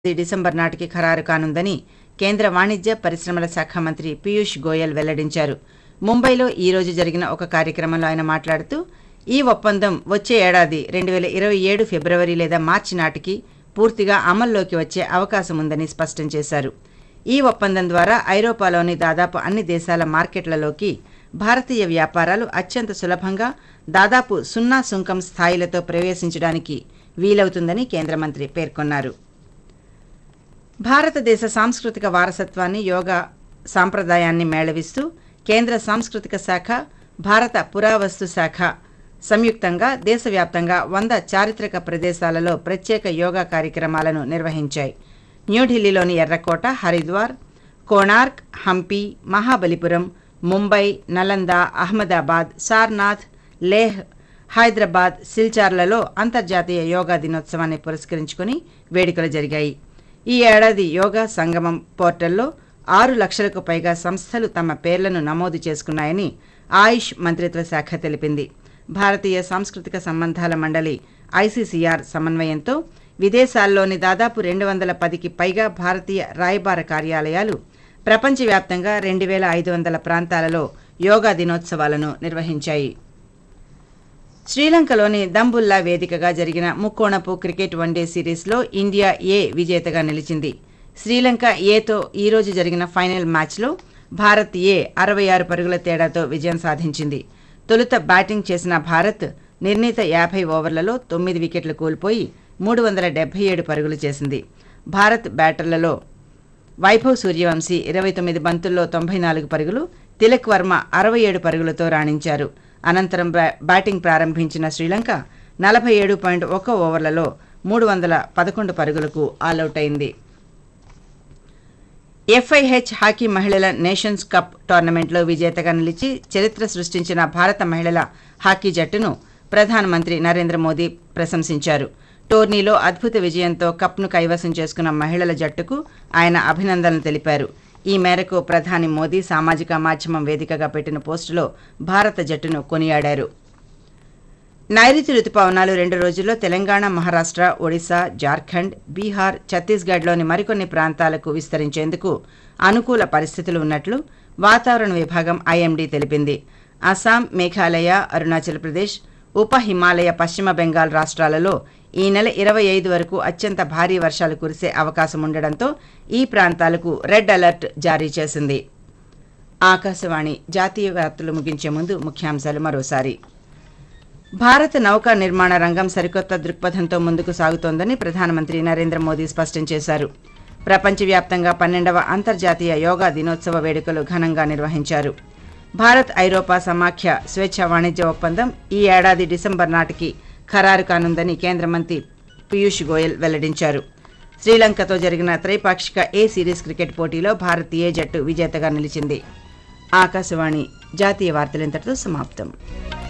ఈ డిసెంబర్ నాటికి ఖరారు కానుందని కేంద్ర వాణిజ్య పరిశ్రమల శాఖ మంత్రి పీయూష్ గోయల్ వెల్లడించారు ముంబైలో ఈ రోజు జరిగిన ఒక కార్యక్రమంలో ఆయన మాట్లాడుతూ ఈ ఒప్పందం వచ్చే ఏడాది రెండు వేల ఇరవై ఏడు ఫిబ్రవరి లేదా మార్చి నాటికి పూర్తిగా అమల్లోకి వచ్చే అవకాశం ఉందని స్పష్టం చేశారు ఈ ఒప్పందం ద్వారా ఐరోపాలోని దాదాపు అన్ని దేశాల మార్కెట్లలోకి భారతీయ వ్యాపారాలు అత్యంత సులభంగా దాదాపు సున్నా సుంకం స్థాయిలతో ప్రవేశించడానికి వీలవుతుందని కేంద్ర మంత్రి పేర్కొన్నారు భారతదేశ సాంస్కృతిక వారసత్వాన్ని యోగా సాంప్రదాయాన్ని మేళవిస్తూ కేంద్ర సాంస్కృతిక శాఖ భారత పురావస్తు శాఖ సంయుక్తంగా దేశవ్యాప్తంగా వంద చారిత్రక ప్రదేశాలలో ప్రత్యేక యోగా కార్యక్రమాలను నిర్వహించాయి న్యూఢిల్లీలోని ఎర్రకోట హరిద్వార్ కోణార్క్ హంపి మహాబలిపురం ముంబై నలంద అహ్మదాబాద్ సార్నాథ్ లేహ్ హైదరాబాద్ సిల్చార్లలో అంతర్జాతీయ యోగా దినోత్సవాన్ని పురస్కరించుకుని వేడుకలు జరిగాయి ఈ ఏడాది యోగా సంగమం పోర్టల్లో ఆరు లక్షలకు పైగా సంస్థలు తమ పేర్లను నమోదు చేసుకున్నాయని ఆయుష్ మంత్రిత్వ శాఖ తెలిపింది భారతీయ సాంస్కృతిక సంబంధాల మండలి ఐసీసీఆర్ సమన్వయంతో విదేశాల్లోని దాదాపు రెండు వందల పదికి పైగా భారతీయ రాయబార కార్యాలయాలు ప్రపంచవ్యాప్తంగా రెండు వేల ఐదు వందల ప్రాంతాలలో యోగా దినోత్సవాలను నిర్వహించాయి శ్రీలంకలోని దంబుల్లా వేదికగా జరిగిన ముక్కోణపు క్రికెట్ వన్డే సిరీస్లో ఇండియా ఏ విజేతగా నిలిచింది శ్రీలంక ఏతో ఈ రోజు జరిగిన ఫైనల్ మ్యాచ్లో భారత్ ఏ అరవై ఆరు పరుగుల తేడాతో విజయం సాధించింది తొలుత బ్యాటింగ్ చేసిన భారత్ నిర్ణీత యాభై ఓవర్లలో తొమ్మిది వికెట్లు కోల్పోయి మూడు వందల డెబ్బై ఏడు పరుగులు చేసింది భారత్ బ్యాటర్లలో వైభవ్ సూర్యవంశీ ఇరవై తొమ్మిది బంతుల్లో తొంభై నాలుగు పరుగులు తిలక్ వర్మ అరవై ఏడు పరుగులతో రాణించారు అనంతరం బ్యా- బ్యాటింగ్ ప్రారంభించిన శ్రీలంక నలభై ఏడు పాయింట్ ఒక ఓవర్లలో మూడు వందల పదకొండు పరుగులకు ఆలౌట్ అయింది ఎఫ్ఐహెచ్ హాకీ మహిళల నేషన్స్ కప్ టోర్నమెంట్లో విజేతగా నిలిచి చరిత్ర సృష్టించిన భారత మహిళల హాకీ జట్టును ప్రధానమంత్రి నరేంద్ర మోదీ ప్రశంసించారు టోర్నీలో అద్భుత విజయంతో కప్ను కైవసం చేసుకున్న మహిళల జట్టుకు ఆయన అభినందనలు తెలిపారు ఈ మేరకు ప్రధాని మోదీ సామాజిక మాధ్యమం వేదికగా పెట్టిన పోస్టులో భారత జట్టును కొనియాడారు నైరుతి రుతుపవనాలు రెండు రోజుల్లో తెలంగాణ మహారాష్ట్ర ఒడిశా జార్ఖండ్ బీహార్ ఛత్తీస్గఢ్లోని మరికొన్ని ప్రాంతాలకు విస్తరించేందుకు అనుకూల పరిస్థితులు ఉన్నట్లు వాతావరణ విభాగం ఐఎండీ తెలిపింది అస్సాం మేఘాలయ అరుణాచల్ ప్రదేశ్ ఉప హిమాలయ పశ్చిమ బెంగాల్ రాష్ట్రాలలో ఈ నెల ఇరవై ఐదు వరకు అత్యంత భారీ వర్షాలు కురిసే అవకాశం ఉండడంతో ఈ ప్రాంతాలకు రెడ్ అలర్ట్ జారీ చేసింది ఆకాశవాణి జాతీయ వార్తలు ముగించే ముందు ముఖ్యాంశాలు మరోసారి భారత నౌకా నిర్మాణ రంగం సరికొత్త దృక్పథంతో ముందుకు సాగుతోందని ప్రధానమంత్రి నరేంద్ర మోదీ స్పష్టం చేశారు ప్రపంచవ్యాప్తంగా పన్నెండవ అంతర్జాతీయ యోగా దినోత్సవ వేడుకలు ఘనంగా నిర్వహించారు భారత్ ఐరోపా సమాఖ్య స్వేచ్ఛ వాణిజ్య ఒప్పందం ఈ ఏడాది డిసెంబర్ నాటికి ఖరారు కానుందని కేంద్ర మంత్రి పీయూష్ గోయల్ వెల్లడించారు శ్రీలంకతో జరిగిన త్రైపాక్షిక ఏ సిరీస్ క్రికెట్ పోటీలో భారత్ ఏ జట్టు విజేతగా నిలిచింది ఆకాశవాణి జాతీయ వార్తలు ఇంతటితో సమాప్తం